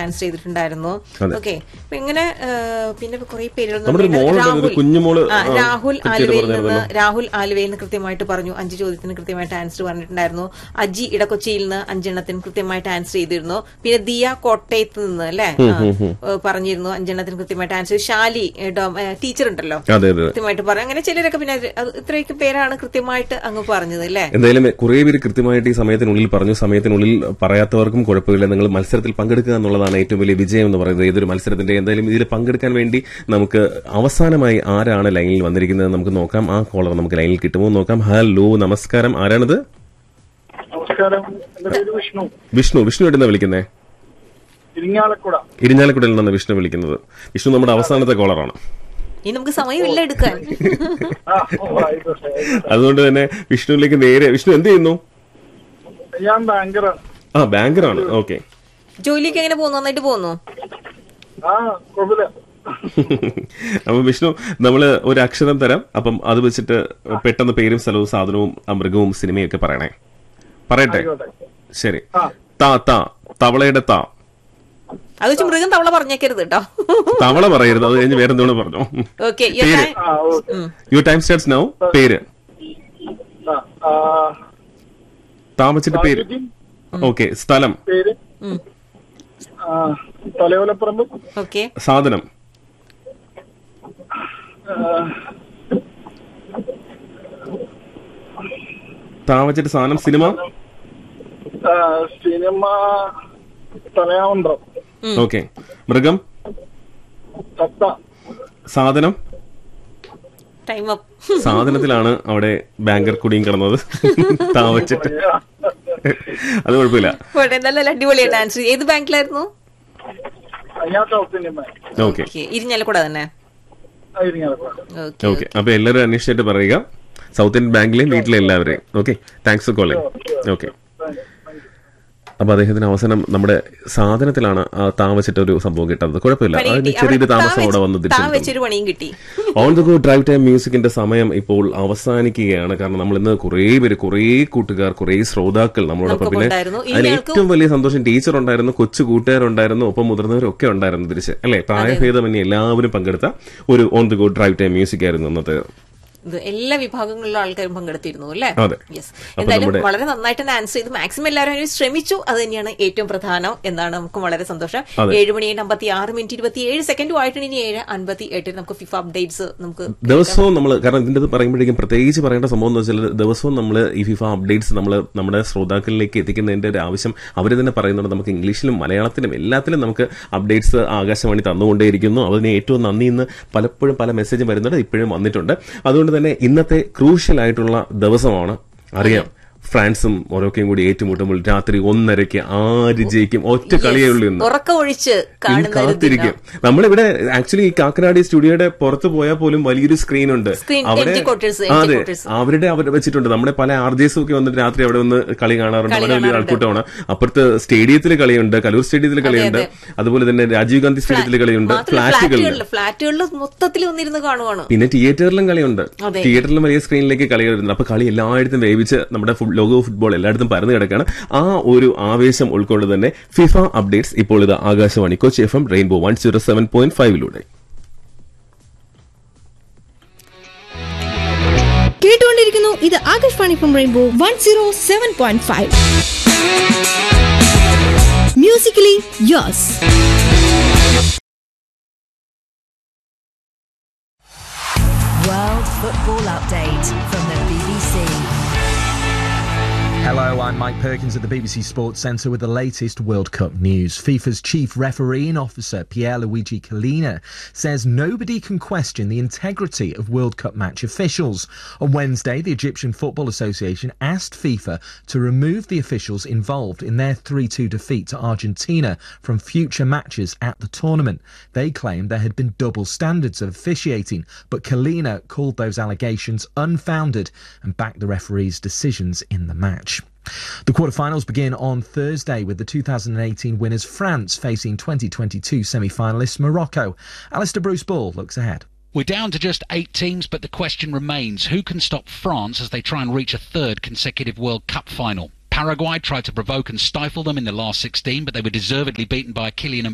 Answer ചെയ്തിട്ടുണ്ടായിരുന്നു അതെ. Okay അപ്പൊ ഇങ്ങനെ ആ, പിന്നെ കുറെ പേരുകൾ നമ്മുടെ ഒരു മോളുണ്ട്, ഒരു കുഞ്ഞുമോള്, ആ, ആ, രാഹുൽ കൃത്യമായിട്ട് ആലുവയിൽ നിന്ന് പറഞ്ഞായിരുന്നല്ലോ. രാഹുൽ ആലുവയിൽ നിന്ന് കൃത്യമായിട്ട് പറഞ്ഞു അഞ്ച് ചോദ്യത്തിന് കൃത്യമായിട്ട് ആൻസർ പറഞ്ഞിട്ടുണ്ടായിരുന്നു അജി ഇടക്കൊച്ചിയിൽ നിന്ന് അഞ്ചെണ്ണത്തിന് കൃത്യമായിട്ട് ആൻസർ ചെയ്തിരുന്നു പിന്നെ ദിയ കോട്ടയത്ത് നിന്ന് അല്ലെ പറഞ്ഞിരുന്നു അഞ്ചെണ്ണത്തിന് കൃത്യമായിട്ട് ആൻസർ ഷാലി ടീച്ചർ ഉണ്ടല്ലോ അതെ അതെ കൃത്യമായിട്ട് പറഞ്ഞു അങ്ങനെ ചിലരൊക്കെ പിന്നെ അത് അത് ഇത്രയൊക്കെ പേരാണ് കൃത്യമായിട്ട് അങ്ങ് പറഞ്ഞത് അല്ലേ എന്തായാലും കുറെ പേര് കൃത്യമായിട്ട് ഈ സമയത്തിനുള്ളിൽ പറഞ്ഞു സമയത്തിനുള്ളിൽ പറയാത്തവർക്കും കുഴപ്പമില്ല നിങ്ങൾ മത്സരത്തിൽ പങ്കെടുക്കുക എന്നുള്ളതാണ് ഏറ്റവും വലിയ വിജയം എന്ന് പറയുന്നത് ഏതൊരു മത്സരത്തിന്റെ എന്തായാലും ഇതിൽ പങ്കെടുക്കാൻ വേണ്ടി നമുക്ക് അവസാനമായി ആരാണ് ലൈനിൽ വന്നിരിക്കുന്നത് നമുക്ക് നോക്കാം ആ കോളർ നമുക്ക് ലൈനിൽ കിട്ടുമോ എന്ന് നോക്കാം ഹലോ നമസ്കാരം ആരാണിത് നമസ്കാരം എന്റെ പേര് വിഷ്ണു വിഷ്ണു വിഷ്ണു എവിടുന്ന വിളിക്കുന്നേ ഇരിങ്ങാലക്കുട ഇരിഞ്ഞാലക്കുടയിൽ നിന്നാണ് വിഷ്ണു വിളിക്കുന്നത് വിഷ്ണു നമ്മുടെ അവസാനത്തെ കോളറാണ് ഇനി നമുക്ക് സമയമില്ല എടുക്കാൻ ആ ഓ, ആയിക്കോട്ടെ ആയിക്കോട്ടെ. അതുകൊണ്ട് തന്നെ വിഷ്ണുവിലേക്ക് നേരെ വിഷ്ണു എന്ത് ചെയ്യുന്നു ഞാൻ ബാങ്കറാണ് ആ ബാങ്കറാണ് ഓക്കെ ജോലിയൊക്കെ എങ്ങനെ പോകുന്നു നന്നായിട്ട് പോകുന്നു ആ കുഴപ്പമില്ല അപ്പൊ വിഷ്ണു നമ്മള് ഒരു അക്ഷരം തരാം അപ്പം അത് വെച്ചിട്ട് പെട്ടെന്ന് പേരും സ്ഥലവും സാധനവും ആ മൃഗവും സിനിമയും ഒക്കെ പറയണേ പറയട്ടെ ആയിക്കോട്ടെ ശരി ആ. താ താ തവളയുടെ താ അത് വെച്ച് മൃഗം തവള പറഞ്ഞേക്കരുത് കേട്ടോ തവള പറയരുത് അത് കഴിഞ്ഞ് വേറെ എന്തോന്ന് പറഞ്ഞു ഓക്കെ പേര്. ആ okay your time starts now പേര് ആ, ആ, താ വെച്ചിട്ട് പേര് സാജുദ്ദീൻ, ഓക്കെ സ്ഥലം പേര് ആ, തലയോലപ്പറമ്പ് ഓക്കെ സാധനം ആ, താ വെച്ചിട്ട് സാധനം സിനിമ ആ, സിനിമ തലയാമന്ത്രം ഓക്കെ മൃഗം തത്ത സാധനം ടൈം അപ്പ് സാധനത്തിലാണ് അവിടെ ബാങ്കർ കുടിയും കിടന്നത് താ വെച്ചിട്ട് അത് കുഴപ്പമില്ല പോട്ടെ നല്ല അടിപൊളിയായിട്ട് ആൻസർ ഏത് ബാങ്കിലായിരുന്നു ഞാൻ South Indian Bank okay okay ഇരിഞ്ഞാലക്കൂടെ തന്നെ ആ, ഇരിങ്ങാലക്കുട ഓക്കെ ഓക്കെ അപ്പൊ എല്ലാവരും അന്വേഷിച്ചിട്ട് പറയുക സൗത്ത് ഇന്ത്യൻ ബാങ്കിലെയും വീട്ടിലെ എല്ലാവരെയും okay thanks for calling okay thank you, thank you. അപ്പൊ അദ്ദേഹത്തിന് അവസാനം നമ്മുടെ സാധനത്തിലാണ് ആ താ വെച്ചിട്ട് ഒരു സംഭവം കിട്ടുന്നത് കുഴപ്പമില്ല പണി അതിന് കിട്ടി. ചെറിയൊരു അവിടെ താ താമസം അവിടെ വന്ന് വെച്ച്- താ തിരിച്ചു വെച്ചൊരു പണിയും കിട്ടി on the go drive time മ്യൂസിക്കിന്റെ സമയം ഇപ്പോൾ അവസാനിക്കുകയാണ് കാരണം നമ്മൾ ഇന്ന് കുറേ പേര് കുറേ കൂട്ടുകാർ കുറേ ശ്രോതാക്കൾ നമ്മളോടൊപ്പം നമുക്കൊപ്പം പിന്നെ ഉണ്ടായിരുന്നു. ഇനി അതിന് ഞങ്ങൾക്ക് ഏറ്റവും വലിയ സന്തോഷം ടീച്ചർ ഉണ്ടായിരുന്നു കൊച്ചു കൂട്ടുകാരുണ്ടായിരുന്നു ഒപ്പം മുതിർന്നവരൊക്കെ ഉണ്ടായിരുന്നു തിരിച്ച് അല്ലെ പ്രായഭേദമന്യേ എല്ലാവരും പങ്കെടുത്ത ഒരു on the go drive time music ആയിരുന്നു ഇന്നത്തെ ഇത് എല്ലാ വിഭാഗങ്ങളിലുള്ള ആൾക്കാരും പങ്കെടുത്തിരുന്നു അല്ലേ അതെ. യെസ് അപ്പൊ എന്തായാലും നമ്മുടെ- വളരെ നന്നായിട്ട് തന്നെ ആൻസർ ചെയ്തു മാക്സിമം എല്ലാവരും അതിന് ശ്രമിച്ചു അത് തന്നെയാണ് ഏറ്റവും പ്രധാനം എന്നാണ് നമുക്ക് വളരെ സന്തോഷം അതെ. ഏഴ് മണി അമ്പത്തി ആറ് മിനിറ്റ് ഇരുപത്തി ഏഴ് സെക്കൻഡും ആയിട്ടുണ്ട് ഇനി ഏഴ് അൻപത്തി എട്ടിന് നമുക്ക് ഫിഫ അപ്ഡേറ്റ്സ് നമുക്ക് ദിവസവും നമ്മൾ കാരണം ഇതിന്റെ ഇത് പറയുമ്പോഴേക്കും പ്രത്യേകിച്ച് പറയേണ്ട സംഭവം എന്ന് വെച്ചാൽ ദിവസവും നമ്മൾ ഈ ഫിഫ അപ്ഡേറ്റ്സ് നമ്മൾ നമ്മുടെ ശ്രോതാക്കളിലേക്ക് എത്തിക്കുന്നതിന്റെ ഒരു ആവശ്യം അവർ തന്നെ പറയുന്നുണ്ട് നമുക്ക് ഇംഗ്ലീഷിലും മലയാളത്തിലും എല്ലാത്തിലും നമുക്ക് അപ്ഡേറ്റ്സ് ആകാശവാണി തന്നുകൊണ്ടേയിരിക്കുന്നു അതിന് ഏറ്റവും നന്ദി ഇന്ന് പലപ്പോഴും പല മെസ്സേജും വരുന്നുണ്ട് ഇപ്പോഴും വന്നിട്ടുണ്ട് അതുകൊണ്ട് തന്നെ ഇന്നത്തെ ക്രൂഷ്യൽ ആയിട്ടുള്ള ദിവസമാണ് അറിയാം ഫ്രാൻസും മൊറോക്കയും കൂടി ഏറ്റുമുട്ടുമ്പോൾ രാത്രി ഒന്നരയ്ക്ക് ആര് ജയിക്കും ഒറ്റ കളിയേ ഉള്ളൂ ഇന്ന് ഉറക്കം ഒഴിച്ച് ഇനി കാണുന്ന ഒരു കാത്തിരിക്കും ദിനം. നമ്മളിവിടെ ആക്ച്വലി ഈ കാക്കനാടി സ്റ്റുഡിയോയുടെ പുറത്ത് പോയാൽ പോലും വലിയൊരു സ്ക്രീൻ ഉണ്ട് Screen, empty quarters, empty അതെ quarters. അവരുടെ അവർ വെച്ചിട്ടുണ്ട് നമ്മുടെ പല ആർ ജി എസും ഒക്കെ വന്നിട്ട് രാത്രി അവിടെ വന്ന് കളി കാണാറുണ്ട് കളി വളരെ വലിയ കാണാറുണ്ട്. ആൾക്കൂട്ടമാണ് അപ്പുറത്ത് സ്റ്റേഡിയത്തിൽ കളിയുണ്ട് കലൂർ സ്റ്റേഡിയത്തിൽ കളിയുണ്ട് അതുപോലെ തന്നെ രാജീവ് ഗാന്ധി സ്റ്റേഡിയത്തിൽ കളിയുണ്ട് മാത്രമല്ല ഫ്ലാറ്റുകളുണ്ട് ഫ്ലാറ്റുകളിൽ ഫ്ലാറ്റുകളിൽ മൊത്തത്തിൽ വന്നിരുന്ന് കാണുവാണ് പിന്നെ തിയേറ്ററിലും കളിയുണ്ട് അതെ. തിയേറ്ററിലും വലിയ സ്ക്രീനിലേക്ക് കളി വരുന്നുണ്ട് അപ്പൊ കളി എല്ലായിടത്തും വേവിച്ച് നമ്മുടെ ഫുട്- ലോക ഫുട്ബോൾ എല്ലായിടത്തും പരന്നു കിടക്കാണ് ആ ഒരു ആവേശം ഉൾക്കൊണ്ട് തന്നെ ഫിഫ അപ്ഡേറ്റ്സ് ഇപ്പോൾ ഇത് Akashvani Kochi F M rainbow one zero seven point ഫൈവിലൂടെ കേട്ടുകൊണ്ടിരിക്കുന്നു ഇത് Akashvani from rainbow one zero seven point five musically yours World Football Update from the BBC. Hello, I'm Mike Perkins at the BBC Sports Centre with the latest World Cup news. FIFA's chief refereeing officer, Pierre Luigi Collina, says nobody can question the integrity of World Cup match officials. On Wednesday, the Egyptian Football Association asked FIFA to remove the officials involved in their 3 2 defeat to Argentina from future matches at the tournament. They claimed there had been double standards of officiating, but Collina called those allegations unfounded and backed the referee's decisions in the match. The quarterfinals begin on Thursday with the 2018 winners France facing 2022 semi finalists Morocco. Alistair Bruce Ball looks ahead. We're down to just eight teams, but the question remains who can stop France as they try and reach a third consecutive World Cup final? Paraguay tried to provoke and stifle them in the last 16, but they were deservedly beaten by Kylian